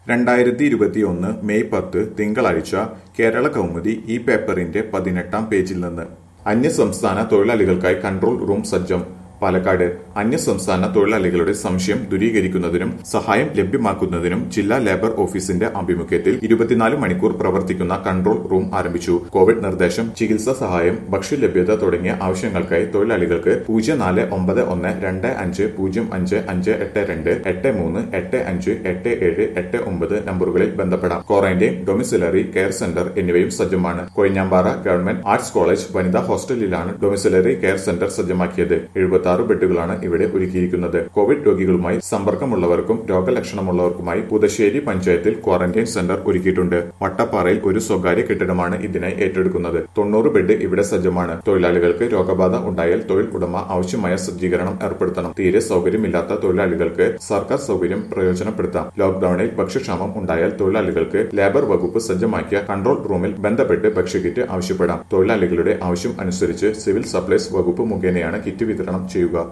രണ്ടായിരത്തി ഇരുപത്തിയൊന്ന് മെയ് പത്ത് തിങ്കളാഴ്ച കേരള കൗമുദി ഈ പേപ്പറിന്റെ പതിനെട്ടാം പേജിൽ നിന്ന് അന്യസംസ്ഥാന തൊഴിലാളികൾക്കായി കൺട്രോൾ റൂം സജ്ജം പാലക്കാട് അന്യസംസ്ഥാന തൊഴിലാളികളുടെ സംശയം ദൂരീകരിക്കുന്നതിനും സഹായം ലഭ്യമാക്കുന്നതിനും ജില്ലാ ലേബർ ഓഫീസിന്റെ ആഭിമുഖ്യത്തിൽ ഇരുപത്തിനാല് മണിക്കൂർ പ്രവർത്തിക്കുന്ന കൺട്രോൾ റൂം ആരംഭിച്ചു കോവിഡ് നിർദ്ദേശം ചികിത്സാ സഹായം ഭക്ഷ്യലഭ്യത തുടങ്ങിയ ആവശ്യങ്ങൾക്കായി തൊഴിലാളികൾക്ക് പൂജ്യം നാല് ഒമ്പത് ഒന്ന് രണ്ട് അഞ്ച് പൂജ്യം അഞ്ച് അഞ്ച് എട്ട് രണ്ട് എട്ട് മൂന്ന് എട്ട് അഞ്ച് എട്ട് ഏഴ് എട്ട് ഒമ്പത് നമ്പറുകളിൽ ബന്ധപ്പെടാം ക്വാറന്റൈൻ ഡൊമിസിലറി കെയർ സെന്റർ എന്നിവയും സജ്ജമാണ് കൊഴിഞ്ഞാമ്പാറ ഗവൺമെന്റ് ആർട്സ് കോളേജ് വനിതാ ഹോസ്റ്റലിലാണ് ഡൊമിസിലറി കെയർ സെന്റർ സജ്ജമാക്കിയത് എഴുപത്തി ആറ് ബെഡുകളാണ് ഇവിടെ ഒരുക്കിയിരിക്കുന്നത് കോവിഡ് രോഗികളുമായി സമ്പർക്കമുള്ളവർക്കും രോഗലക്ഷണമുള്ളവർക്കുമായി പുതശ്ശേരി പഞ്ചായത്തിൽ ക്വാറന്റൈൻ സെന്റർ ഒരുക്കിയിട്ടുണ്ട് വട്ടപ്പാറയിൽ ഒരു സ്വകാര്യ കെട്ടിടമാണ് ഇതിനായി ഏറ്റെടുക്കുന്നത് തൊണ്ണൂറ് ബെഡ് ഇവിടെ സജ്ജമാണ് തൊഴിലാളികൾക്ക് രോഗബാധ ഉണ്ടായാൽ തൊഴിൽ ഉടമ ആവശ്യമായ സജ്ജീകരണം ഏർപ്പെടുത്തണം തീരെ സൗകര്യമില്ലാത്ത തൊഴിലാളികൾക്ക് സർക്കാർ സൗകര്യം പ്രയോജനപ്പെടുത്താം ലോക്ഡൌണിൽ ഭക്ഷ്യക്ഷാമം ഉണ്ടായാൽ തൊഴിലാളികൾക്ക് ലേബർ വകുപ്പ് സജ്ജമാക്കിയ കൺട്രോൾ റൂമിൽ ബന്ധപ്പെട്ട് ഭക്ഷ്യക്കിറ്റ് ആവശ്യപ്പെടാം തൊഴിലാളികളുടെ ആവശ്യം അനുസരിച്ച് സിവിൽ സപ്ലൈസ് വകുപ്പ് മുഖേനയാണ് കിറ്റ് വിതരണം ചെയ്യുക